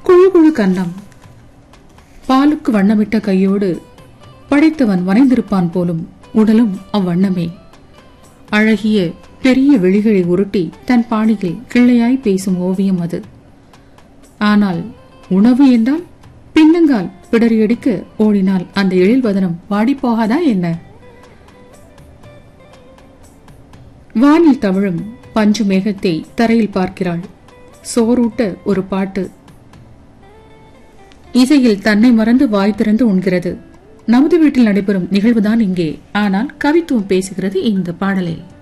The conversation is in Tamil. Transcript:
குழு குழு கன்னம் பாலுக்கு வண்ணமிட்ட கையோடு படைத்தவன் வனைந்திருப்பான் போலும் உடலும் அவ்வண்ணமே அழகிய பெரிய விழிகளை உருட்டி தன் பாணியில் கிள்ளையாய் பேசும் ஓவியம் அது ஆனால் உணவு என்றால் பின்னங்கால் பிடரியடிக்க ஓடினால் அந்த எழில்வதனம் வாடிப்போகாதா என்ன வானில் தவழும் பஞ்சு மேகத்தை தரையில் பார்க்கிறாள் சோறூட்ட ஒரு பாட்டு இசையில் தன்னை மறந்து வாய் திறந்து உண்கிறது நமது வீட்டில் நடைபெறும் நிகழ்வுதான் இங்கே ஆனால் கவித்துவம் பேசுகிறது இந்த பாடலில்